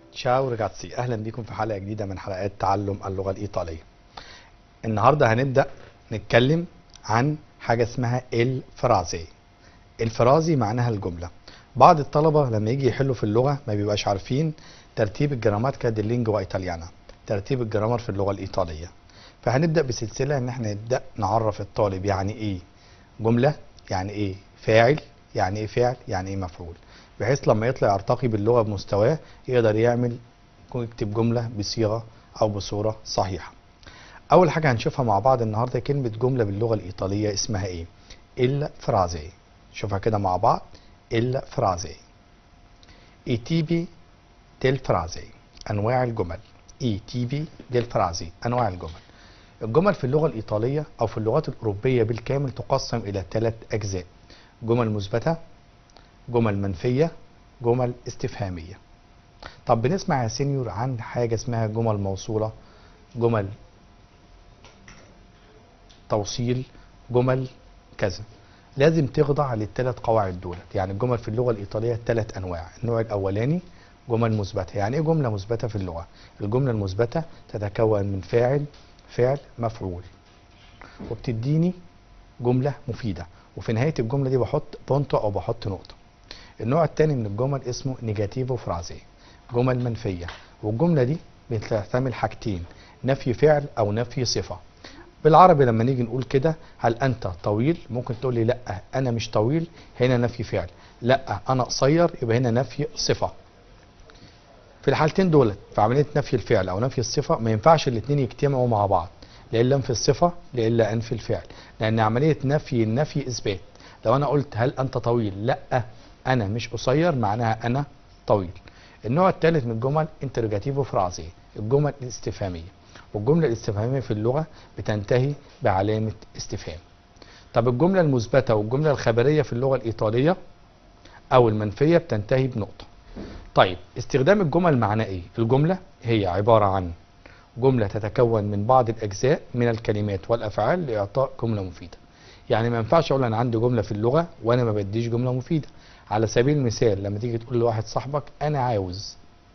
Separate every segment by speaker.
Speaker 1: تشاو رجاتسي اهلا بيكم في حلقه جديده من حلقات تعلم اللغه الايطاليه النهارده هنبدا نتكلم عن حاجه اسمها الفرازي الفرازي معناها الجمله بعض الطلبه لما يجي يحلوا في اللغه ما بيبقاش عارفين ترتيب الجراماتيكا دي لينجوا ايطاليانا ترتيب الجرامر في اللغه الايطاليه فهنبدا بسلسله ان احنا نبدا نعرف الطالب يعني ايه جمله يعني ايه فاعل يعني ايه فعل يعني ايه مفعول بحيث لما يطلع يرتقي باللغه بمستواه يقدر يعمل يكتب جمله بصيغه او بصوره صحيحه اول حاجه هنشوفها مع بعض النهارده كلمه جمله باللغه الايطاليه اسمها ايه الفرازي شوفها كده مع بعض الفرازي اي تيبي ديل فرازي انواع الجمل اي تيبي ديل فرازي انواع الجمل الجمل في اللغه الايطاليه او في اللغات الاوروبيه بالكامل تقسم الى ثلاث اجزاء جمل مثبته جمل منفيه جمل استفهاميه طب بنسمع يا سينيور عن حاجه اسمها جمل موصوله جمل توصيل جمل كذا لازم تخضع للثلاث قواعد دولت يعني الجمل في اللغه الايطاليه ثلاث انواع النوع الاولاني جمل مثبته يعني ايه جمله مثبته في اللغه الجمله المثبته تتكون من فاعل فعل مفعول وبتديني جمله مفيده وفي نهايه الجمله دي بحط بونتو او بحط نقطه النوع الثاني من الجمل اسمه نيجاتيفو فرازي جمل منفيه والجمله دي بتحتمل حاجتين نفي فعل او نفي صفه بالعربي لما نيجي نقول كده هل انت طويل ممكن تقول لي لا انا مش طويل هنا نفي فعل لا انا قصير يبقى هنا نفي صفه في الحالتين دولت في عمليه نفي الفعل او نفي الصفه ما ينفعش الاثنين يجتمعوا مع بعض لا انفي الصفه لا انفي الفعل لان عمليه نفي النفي اثبات لو انا قلت هل انت طويل لا انا مش قصير معناها انا طويل النوع الثالث من الجمل انترجاتيفو فرازي الجمل الاستفهاميه والجمله الاستفهاميه في اللغه بتنتهي بعلامه استفهام طب الجمله المثبته والجمله الخبريه في اللغه الايطاليه او المنفيه بتنتهي بنقطه طيب استخدام الجمل معناه ايه الجمله هي عباره عن جمله تتكون من بعض الاجزاء من الكلمات والافعال لاعطاء جمله مفيده يعني ما ينفعش اقول انا عندي جمله في اللغه وانا ما بديش جمله مفيده على سبيل المثال لما تيجي تقول لواحد صاحبك انا عاوز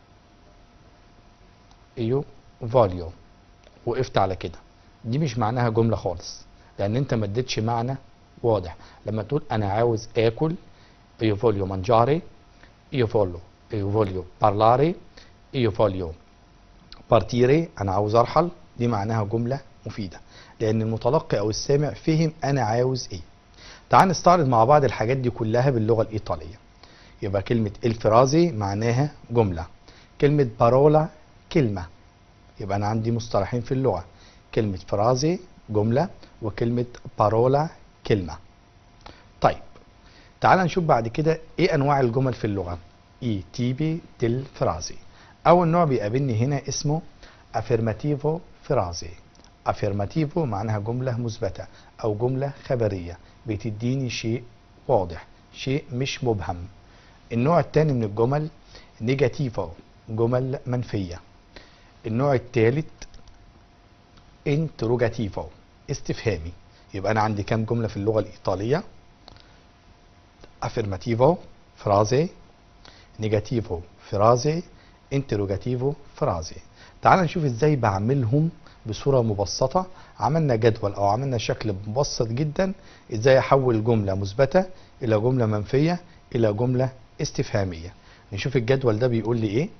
Speaker 1: ايو فاليو وقفت على كده دي مش معناها جمله خالص لان انت ما اديتش معنى واضح لما تقول انا عاوز اكل io voglio mangiare io voglio io voglio parlare io voglio partire انا عاوز ارحل دي معناها جمله مفيده لان المتلقي او السامع فهم انا عاوز ايه تعال نستعرض مع بعض الحاجات دي كلها باللغه الايطاليه يبقى كلمه الفرازي معناها جمله كلمه بارولا كلمه يبقى انا عندي مصطلحين في اللغه كلمه فرازي جمله وكلمه بارولا كلمه طيب تعال نشوف بعد كده ايه انواع الجمل في اللغه اي تيبي ديل فرازي اول نوع بيقابلني هنا اسمه افيرماتيفو فرازي افيرماتيفو معناها جمله مثبته او جمله خبريه بتديني شيء واضح شيء مش مبهم النوع الثاني من الجمل نيجاتيفو جمل منفيه النوع الثالث انتروجاتيفو استفهامي يبقى انا عندي كام جمله في اللغه الايطاليه affermativo frase negativo frase interrogativo frase تعال نشوف ازاي بعملهم بصوره مبسطه عملنا جدول او عملنا شكل مبسط جدا ازاي احول جمله مثبته الى جمله منفيه الى جمله استفهاميه نشوف الجدول ده بيقول لي ايه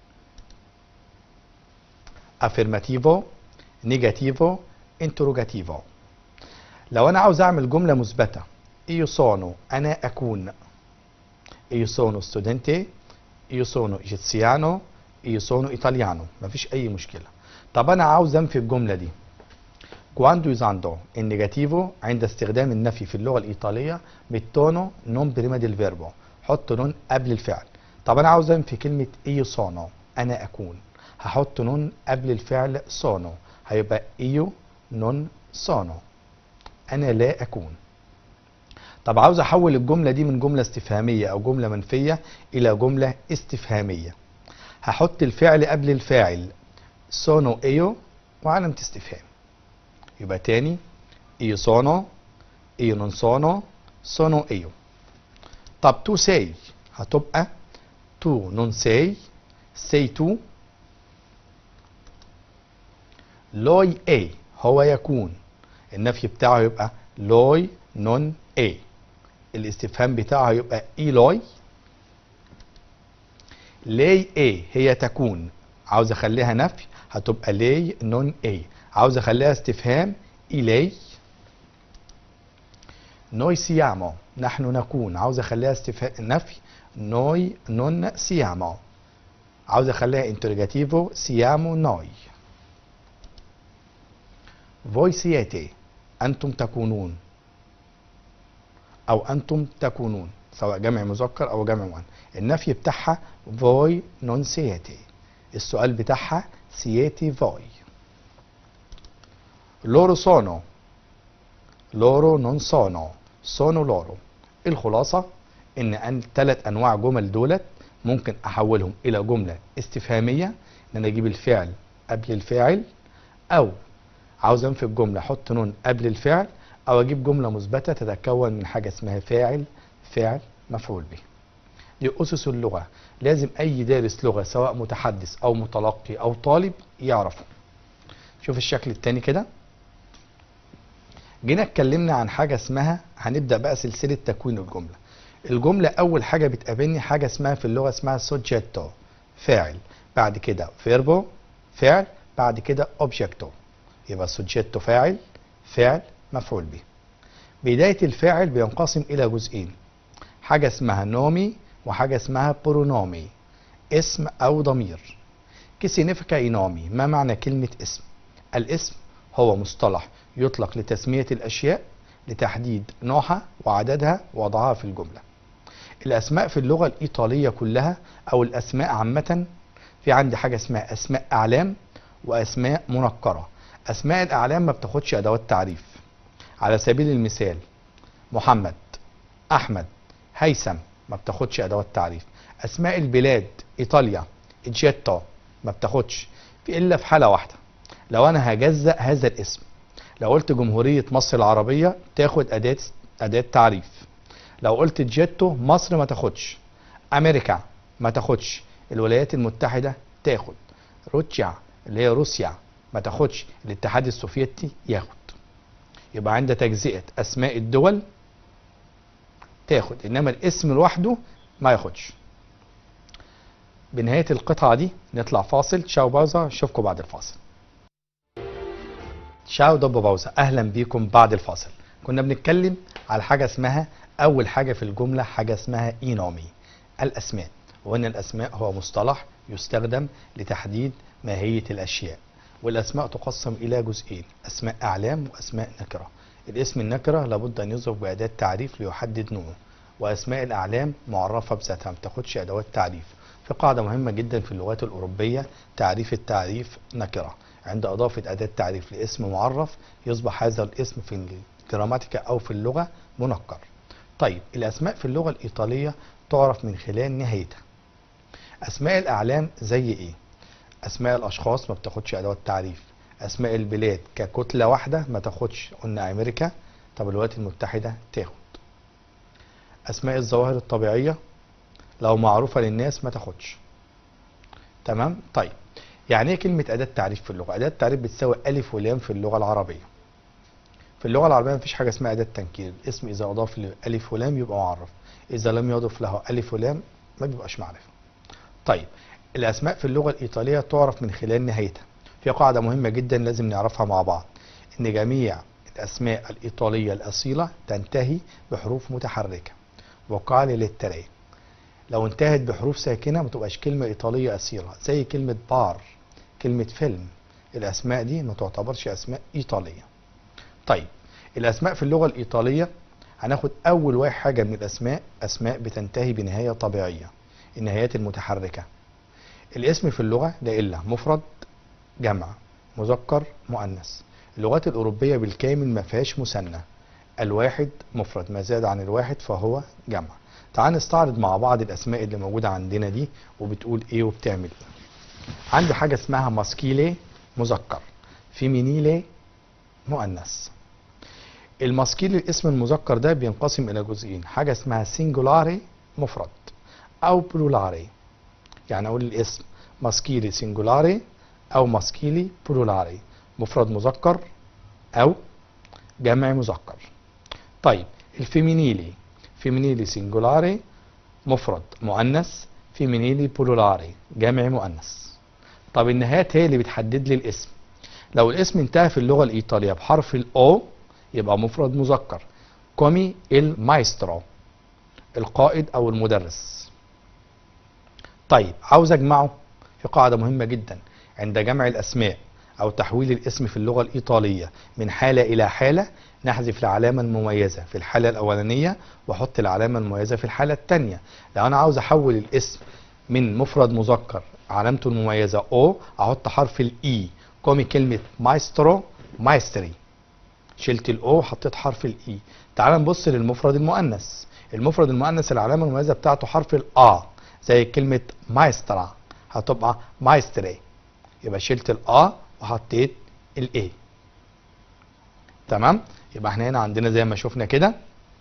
Speaker 1: affermativo negativo interrogativo لو انا عاوز اعمل جمله مثبته io sono أنا أكون io sono studente io sono egiziano io sono italiano مفيش أي مشكلة طب أنا عاوز أنفي الجملة دي quando usando il negativo عند استخدام النفي في اللغة الإيطالية mettono non prima del verbo حط نون قبل الفعل طب أنا عاوز أنفي كلمة io sono أنا أكون هحط نون قبل الفعل sono هيبقى io non sono أنا لا أكون طب عاوز احول الجمله دي من جمله استفهاميه او جمله منفيه الى جمله استفهاميه هحط الفعل قبل الفاعل sono io وعلامه استفهام يبقى تاني io sono io non sono sono io طب tu sei هتبقى tu non sei say to لوي اي هو يكون النفي بتاعه يبقى لوي نون اي الاستفهام بتاعه يبقى ايلوي لي اي هي تكون عاوز اخليها نفي هتبقى لي نون اي عاوز اخليها استفهام إلي نوي سيامو نحن نكون عاوز اخليها استفهام نفي نوي نون سيامو عاوز اخليها انترجاتيفو سيامو نوي فوي سياتي انتم تكونون او انتم تكونون سواء جمع مذكر او جمع مؤنث النفي بتاعها فوي نون سياتي السؤال بتاعها سياتي فوي loro sono loro non sono sono loro الخلاصة ان ان ثلاث انواع جمل دولت ممكن احولهم الى جملة استفهامية ان انا اجيب الفعل قبل الفاعل او عاوز انفي الجملة احط نون قبل الفعل او اجيب جملة مثبتة تتكون من حاجة اسمها فاعل فعل مفعول به دي اسس اللغة لازم اي دارس لغة سواء متحدث او متلقي او طالب يعرفه شوف الشكل التاني كده جينا اتكلمنا عن حاجة اسمها هنبدأ بقى سلسلة تكوين الجملة الجملة أول حاجة بتقابلني حاجة اسمها في اللغة اسمها سوجيتو فاعل بعد كده فيربو فعل بعد كده اوبجكتو يبقى سوجيتو فاعل فعل مفعول به بداية الفاعل بينقسم إلى جزئين حاجة اسمها نومي وحاجة اسمها برونومي اسم أو ضمير كسينيفيكا إينومي ما معنى كلمة اسم الاسم هو مصطلح يطلق لتسمية الأشياء لتحديد نوعها وعددها ووضعها في الجملة الأسماء في اللغة الإيطالية كلها أو الأسماء عامة في عندي حاجة اسمها أسماء أعلام وأسماء منكرة أسماء الأعلام ما بتاخدش أدوات تعريف على سبيل المثال محمد أحمد هيثم ما بتاخدش أدوات تعريف أسماء البلاد إيطاليا إيجيتو ما بتاخدش في إلا في حالة واحدة لو أنا هجزأ هذا الاسم لو قلت جمهورية مصر العربية تاخد أداة أداة تعريف لو قلت جيتو مصر ما تاخدش أمريكا ما تاخدش الولايات المتحدة تاخد روسيا اللي هي روسيا ما تاخدش الاتحاد السوفيتي ياخد يبقى عند تجزئة أسماء الدول تاخد إنما الاسم لوحده ما ياخدش بنهاية القطعة دي نطلع فاصل تشاو باوزا اشوفكم بعد الفاصل تشاو دوبو باوزا اهلا بيكم بعد الفاصل كنا بنتكلم على حاجة اسمها اول حاجة في الجملة حاجة اسمها اينومي الاسماء وان الاسماء هو مصطلح يستخدم لتحديد ماهية الاشياء والاسماء تقسم الى جزئين اسماء اعلام واسماء نكرة الاسم النكرة لابد ان يظهر باداة تعريف ليحدد نوعه واسماء الاعلام معرفة بذاتها ما بتاخدش ادوات تعريف في قاعدة مهمة جدا في اللغات الأوروبية تعريف التعريف نكرة عند إضافة أداة تعريف لاسم معرف يصبح هذا الاسم في الجراماتيكا أو في اللغة منكر طيب الأسماء في اللغة الإيطالية تعرف من خلال نهايتها أسماء الأعلام زي إيه؟ أسماء الأشخاص ما بتاخدش أدوات تعريف أسماء البلاد ككتلة واحدة ما تاخدش قلنا أمريكا طب الولايات المتحدة تاخد أسماء الظواهر الطبيعية لو معروفة للناس ما تاخدش تمام طيب يعني ايه كلمة أداة تعريف في اللغة أداة تعريف بتساوي ألف ولام في اللغة العربية في اللغة العربية مفيش حاجة اسمها أداة تنكير الاسم إذا أضاف لألف ولام يبقى معرف إذا لم يضف له ألف ولام ما بيبقاش معرفة طيب الأسماء في اللغة الإيطالية تعرف من خلال نهايتها في قاعدة مهمة جدا لازم نعرفها مع بعض إن جميع الأسماء الإيطالية الأصيلة تنتهي بحروف متحركة وقال للتلاقي لو انتهت بحروف ساكنه ما تبقاش كلمه ايطاليه اصيله زي كلمه بار كلمه فيلم الاسماء دي ما تعتبرش اسماء ايطاليه طيب الاسماء في اللغه الايطاليه هناخد اول واحد حاجه من الاسماء اسماء بتنتهي بنهايه طبيعيه النهايات المتحركه الاسم في اللغه لا الا مفرد جمع مذكر مؤنث اللغات الاوروبيه بالكامل ما فيهاش مثنى الواحد مفرد ما زاد عن الواحد فهو جمع تعال نستعرض مع بعض الاسماء اللي موجوده عندنا دي وبتقول ايه وبتعمل ايه عندي حاجه اسمها ماسكيلي مذكر فيمينيلي مؤنث الماسكيلي الاسم المذكر ده بينقسم الى جزئين حاجه اسمها سينجولاري مفرد او بلولاري يعني اقول الاسم ماسكيلي سنجولاري او ماسكيلي بلورالي مفرد مذكر او جمع مذكر طيب الفيمينيلي فيمينيلي سنجولاري مفرد مؤنث فيمينيلي بلورالي جمع مؤنث طب النهايات هي اللي بتحدد لي الاسم لو الاسم انتهى في اللغة الإيطالية بحرف الأو يبقى مفرد مذكر كومي المايسترو القائد أو المدرس طيب عاوز أجمعه في قاعدة مهمة جدا عند جمع الأسماء أو تحويل الاسم في اللغة الإيطالية من حالة إلى حالة نحذف العلامة المميزة في الحالة الأولانية وأحط العلامة المميزة في الحالة الثانية لو أنا عاوز أحول الاسم من مفرد مذكر علامته المميزة أو أحط حرف الإي كومي كلمة مايسترو مايستري شلت الأو وحطيت حرف الإي تعال نبص للمفرد المؤنث المفرد المؤنث العلامة المميزة بتاعته حرف الآ زي كلمة مايسترا هتبقى مايستري يبقى شلت الآ وحطيت الإي تمام يبقى احنا هنا عندنا زي ما شفنا كده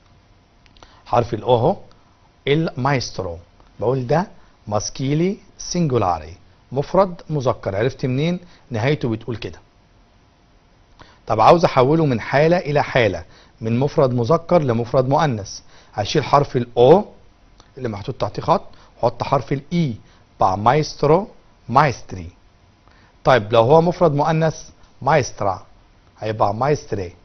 Speaker 1: حرف الأو اهو المايسترو بقول ده ماسكيلي سنجولاري مفرد مذكر عرفت منين نهايته بتقول كده طب عاوز احوله من حاله الى حاله من مفرد مذكر لمفرد مؤنث هشيل حرف الاو اللي محطوط تحتيه خط واحط حرف الاي بقى مايسترو مايستري طيب لو هو مفرد مؤنث مايسترا هيبقى مايستري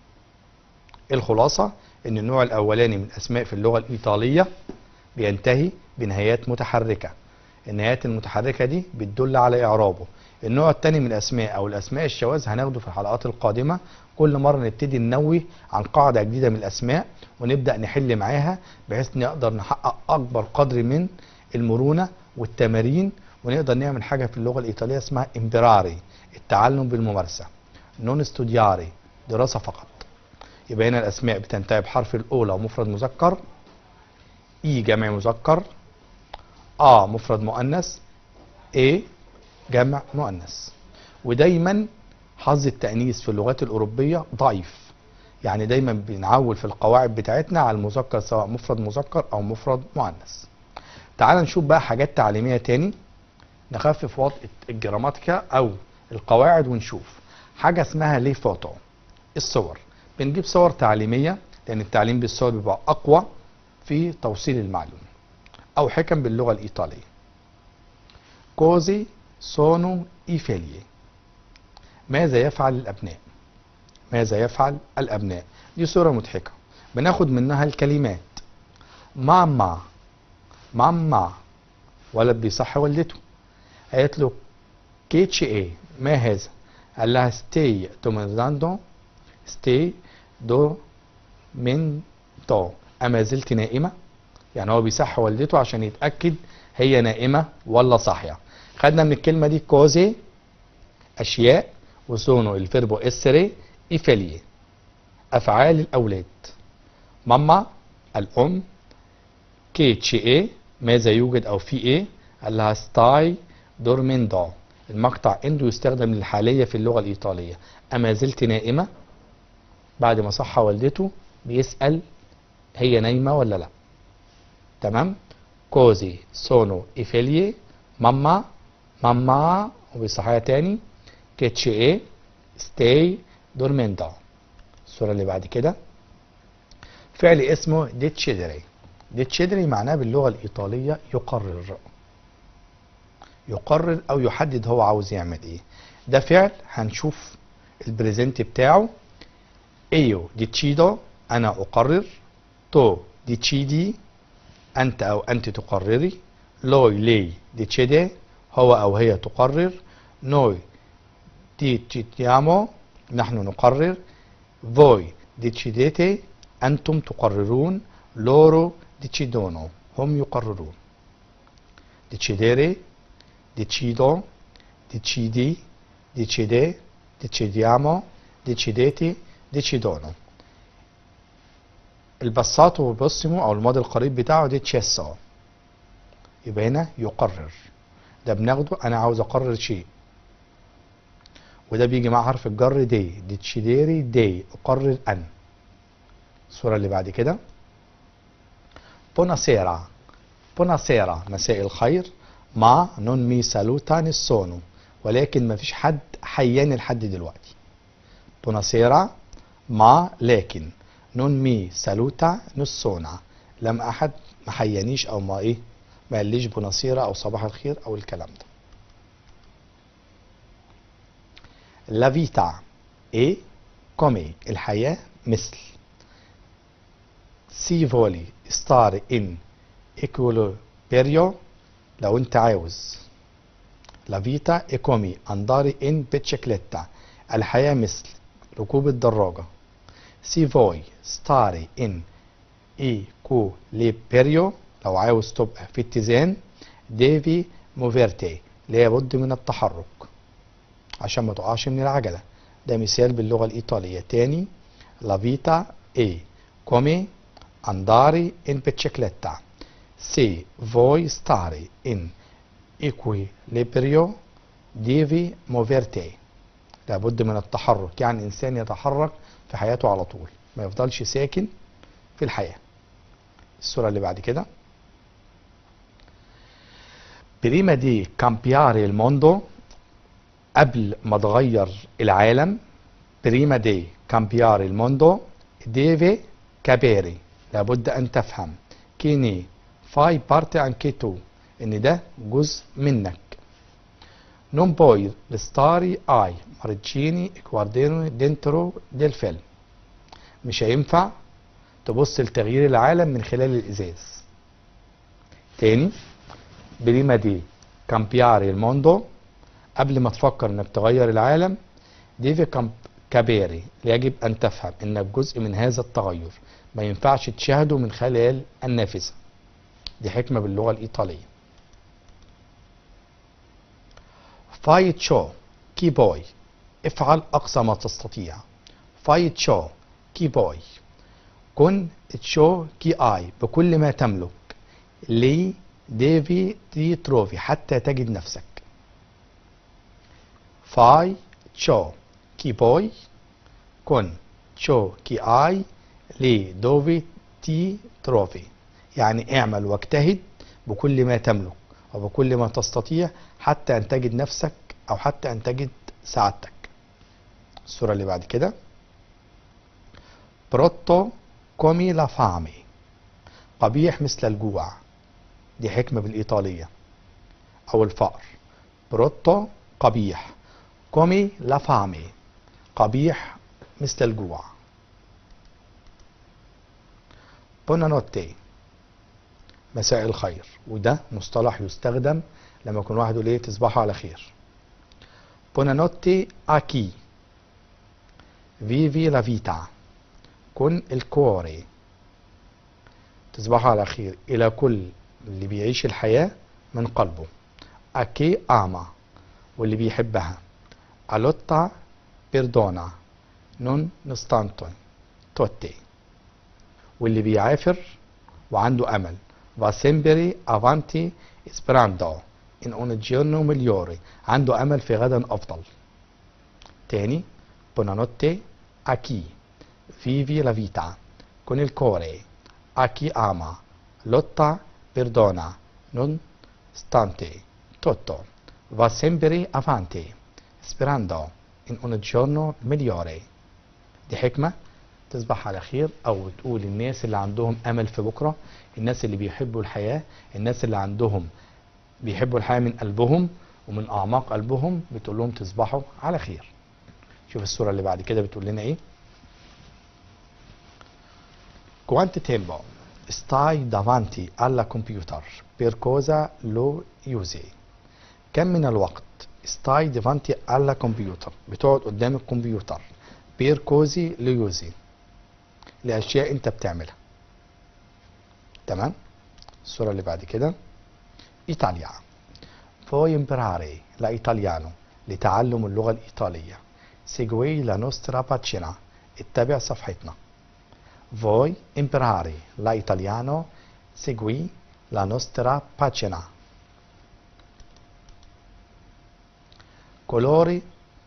Speaker 1: الخلاصه ان النوع الاولاني من الاسماء في اللغه الايطاليه بينتهي بنهايات متحركه النهايات المتحركه دي بتدل على اعرابه النوع الثاني من الاسماء او الاسماء الشواذ هناخده في الحلقات القادمه كل مره نبتدي ننوه عن قاعده جديده من الاسماء ونبدا نحل معاها بحيث نقدر نحقق اكبر قدر من المرونه والتمارين ونقدر نعمل حاجه في اللغه الايطاليه اسمها امبراري التعلم بالممارسه نون ستودياري دراسه فقط يبقى هنا الاسماء بتنتهي بحرف الاولى ومفرد مذكر اي جمع مذكر ا مفرد مؤنث اي جمع مؤنث ودايما حظ التأنيث في اللغات الأوروبية ضعيف يعني دايما بنعول في القواعد بتاعتنا على المذكر سواء مفرد مذكر أو مفرد مؤنث تعال نشوف بقى حاجات تعليمية تاني نخفف وطء الجراماتيكا أو القواعد ونشوف حاجة اسمها لي فوتو الصور بنجيب صور تعليمية لأن التعليم بالصور بيبقى أقوى في توصيل المعلومة أو حكم باللغة الإيطالية كوزي سونو إيفيلي ماذا يفعل الأبناء ماذا يفعل الأبناء دي صورة مضحكة بناخد منها الكلمات ماما ماما ولد بيصح والدته قالت له كيتش ايه ما هذا قال لها ستي دوميندو ستي دو من دو أما زلت نائمة يعني هو بيصح والدته عشان يتأكد هي نائمة ولا صاحية خدنا من الكلمة دي كوزي أشياء وسونو الفيربو اسري إيفالي أفعال الأولاد ماما الأم كي تشي إيه ماذا يوجد أو في إيه قال لها ستاي دورميندو المقطع اندو يستخدم للحالية في اللغة الإيطالية أما زلت نائمة بعد ما صح والدته بيسأل هي نايمة ولا لا تمام كوزي سونو إيفيلي ماما ماما وبيصحيها تاني كيتشي ايه ستاي دورميندا الصورة اللي بعد كده فعل اسمه ديتشيدري ديتشيدري معناه باللغة الإيطالية يقرر يقرر أو يحدد هو عاوز يعمل إيه ده فعل هنشوف البريزنت بتاعه ايو ديتشيدو أنا أقرر تو ديتشيدي أنت أو أنت تقرري لوي لي ديتشيدي هو أو هي تقرر نوي ديتشيديامو نحن نقرر voi decidete أنتم تقررون loro decidono هم يقررون decidere decido decidi decide decidiamo decidete decidono البساط والبصمو او الماضي القريب بتاعه دي تشيسو يبقى هنا يقرر ده بناخده انا عاوز اقرر شيء وده بيجي مع حرف الجر دي دي تشيديري دي اقرر ان الصورة اللي بعد كده بوناسيرا بوناسيرا مساء الخير ما non mi saluta nessuno ولكن ما فيش حد حياني لحد دلوقتي buonasera ما لكن non mi saluta nessuno لم احد ما حيانيش او ما ايه ما قاليش بوناسيرا او صباح الخير او الكلام ده La vita è come الحياة مثل si vuole stare in equilibrio لو انت عاوز La vita è come andare in bicicletta الحياة مثل ركوب الدراجة si vuoi stare in equilibrio لو عاوز تبقى في اتزان devi muoverti لابد من التحرك عشان ما تقعش من العجلة ده مثال باللغة الإيطالية تاني la vita è come andare in bicicletta se vuoi stare in equilibrio devi muoverti لابد من التحرك يعني إنسان يتحرك في حياته على طول ما يفضلش ساكن في الحياة الصورة اللي بعد كده prima di cambiare il mondo قبل ما تغير العالم prima di cambiare il mondo deve capire لابد أن تفهم كيني fai parte anche tu إن ده جزء منك non puoi restare ai margini e guardare dentro del film مش هينفع تبص لتغيير العالم من خلال الإزاز تاني بريما دي كامبياري الموندو قبل ما تفكر انك تغير العالم ديفي كامب كابيري يجب ان تفهم انك جزء من هذا التغير ما ينفعش تشاهده من خلال النافذة دي حكمة باللغة الإيطالية فاي تشو كي بوي افعل أقصى ما تستطيع فاي تشو كي بوي كن تشو كي آي بكل ما تملك لي ديفي دي تروفي حتى تجد نفسك فاي تشو كي بوي كن تشو كي آي لي دوفي تي تروفي يعني اعمل واجتهد بكل ما تملك وبكل ما تستطيع حتى أن تجد نفسك أو حتى أن تجد سعادتك الصورة اللي بعد كده بروتو كومي لا فامي قبيح مثل الجوع دي حكمة بالإيطالية أو الفقر بروتو قبيح كومي لا فامي قبيح مثل الجوع بونانوتي مساء الخير وده مصطلح يستخدم لما يكون واحد يقول ايه تصبحوا على خير بونانوتي اكي فيفي لا فيتا كن الكوري تصبحوا على خير الى كل اللي بيعيش الحياة من قلبه اكي اما واللي بيحبها الوتا بيردونا نون نستانتون توتي واللي بيعافر وعنده امل va sempre avanti sperando in un giorno migliore عنده امل في غدا افضل تاني buonanotte a chi vivi la vita con il cuore a chi ama lotta perdona non stante tutto va sempre avanti sperando in un giorno migliore دي حكمة تصبح على خير او تقول الناس اللي عندهم امل في بكرة الناس اللي بيحبوا الحياة الناس اللي عندهم بيحبوا الحياة من قلبهم ومن اعماق قلبهم بتقول لهم تصبحوا على خير شوف الصورة اللي بعد كده بتقول لنا ايه Quanto tempo stai davanti alla computer per cosa lo usi كم من الوقت stai davanti alla computer بتقعد قدام الكمبيوتر per cosa lo usi لأشياء أنت بتعملها تمام الصورة اللي بعد كده إيطاليا vuoi imparare l'italiano لتعلم اللغة الإيطالية segui la nostra pagina اتبع صفحتنا vuoi imparare l'italiano segui la nostra pagina colori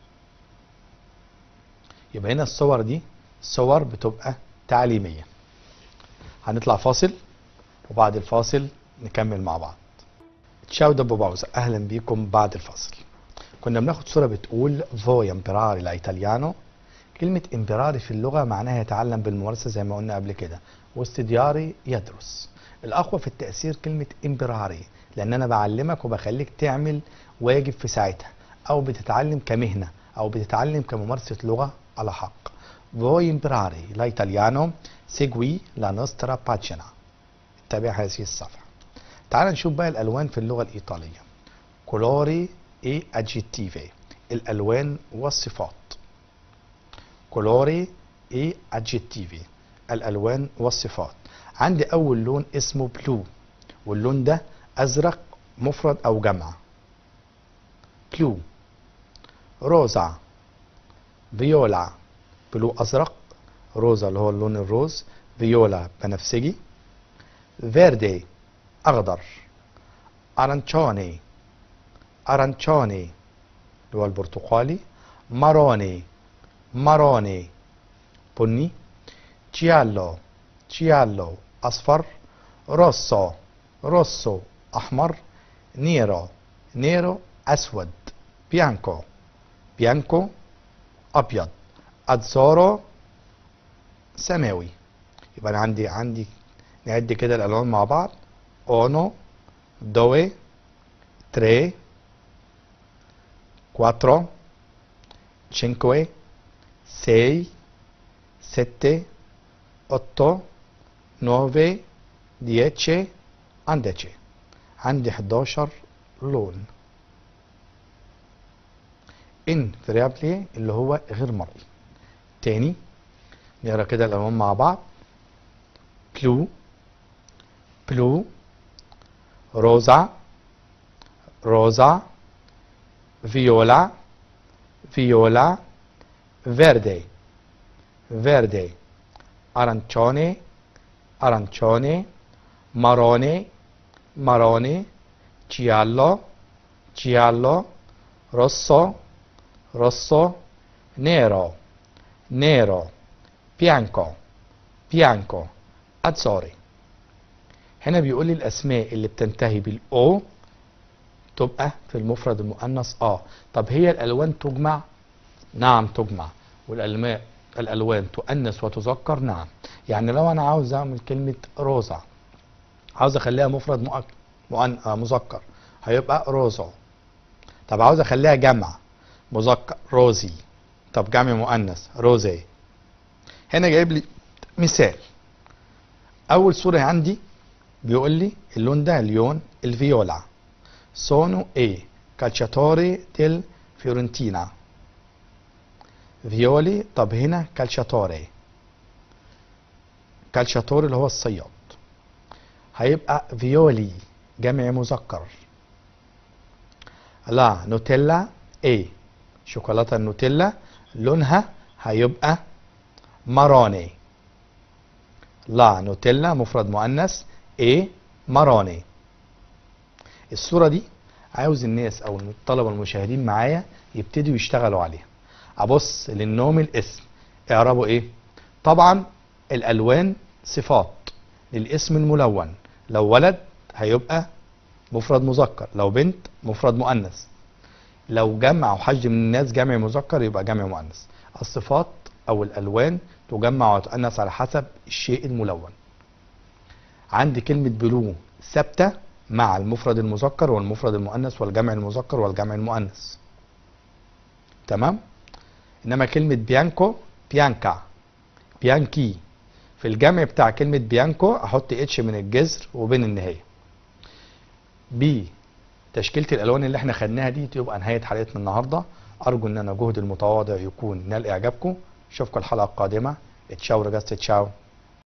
Speaker 1: يبقى هنا الصور دي صور بتبقى تعليمية هنطلع فاصل وبعد الفاصل نكمل مع بعض تشاو دبو باوزا اهلا بيكم بعد الفصل كنا بناخد صوره بتقول فوي امبراري لا ايطاليانو كلمه امبراري في اللغه معناها يتعلم بالممارسه زي ما قلنا قبل كده واستدياري يدرس الاقوى في التاثير كلمه امبراري لان انا بعلمك وبخليك تعمل واجب في ساعتها او بتتعلم كمهنه او بتتعلم كممارسه لغه على حق فوي امبراري لا ايطاليانو سيجوي لا نوسترا باجينا اتبع هذه الصفحه تعال نشوف بقى الالوان في اللغه الايطاليه كولوري اي اجيتيفي الالوان والصفات كولوري اي اجيتيفي الالوان والصفات عندي اول لون اسمه بلو واللون ده ازرق مفرد او جمع بلو روزا فيولا بلو ازرق روزا اللي هو اللون الروز فيولا بنفسجي فيردي اخضر ارانشوني ارانشوني اللي هو البرتقالي ماروني ماروني بني تشيالو تشيالو اصفر روسو روسو احمر نيرو نيرو اسود بيانكو بيانكو ابيض ادزورو سماوي يبقى انا عندي عندي نعد كده الالوان مع بعض uno, due, tre, quattro, cinque, sei, sette, otto, nove, dieci, عندي عندي 11 لون ان فاريابلي اللي هو غير مرئي تاني نقرا كده الالوان مع بعض بلو بلو روزا روزا فيولا فيولا verde verde arancione arancione marrone marrone giallo giallo rosso rosso nero nero bianco bianco azzurri هنا بيقول لي الاسماء اللي بتنتهي بالاو تبقى في المفرد المؤنث اه طب هي الالوان تجمع نعم تجمع والالماء الالوان تؤنث وتذكر نعم يعني لو انا عاوز اعمل كلمه روزا عاوز اخليها مفرد مؤك... مؤن... آه مذكر هيبقى روزو طب عاوز اخليها جمع مذكر روزي طب جمع مؤنث روزي هنا جايب لي مثال اول صوره عندي بيقول لي اللون ده لون الفيولا sono e calciatori del Fiorentina فيولي طب هنا كالشاتوري كالشاتوري اللي هو الصياد هيبقى فيولي جمع مذكر لا نوتيلا اي شوكولاته النوتيلا لونها هيبقى ماروني لا نوتيلا مفرد مؤنث ايه مراني الصورة دي عاوز الناس او الطلبة المشاهدين معايا يبتدوا يشتغلوا عليها ابص للنوم الاسم اعربوا ايه طبعا الالوان صفات للاسم الملون لو ولد هيبقى مفرد مذكر لو بنت مفرد مؤنث لو جمع او حج من الناس جمع مذكر يبقى جمع مؤنث الصفات او الالوان تجمع وتؤنث على حسب الشيء الملون عندي كلمة بلو ثابتة مع المفرد المذكر والمفرد المؤنث والجمع المذكر والجمع المؤنث تمام انما كلمة بيانكو بيانكا بيانكي في الجمع بتاع كلمة بيانكو احط اتش من الجذر وبين النهاية بي تشكيلة الالوان اللي احنا خدناها دي تبقى نهاية حلقتنا النهاردة ارجو ان انا جهد المتواضع يكون نال اعجابكم اشوفكم الحلقة القادمة اتشاو رجعت تشاو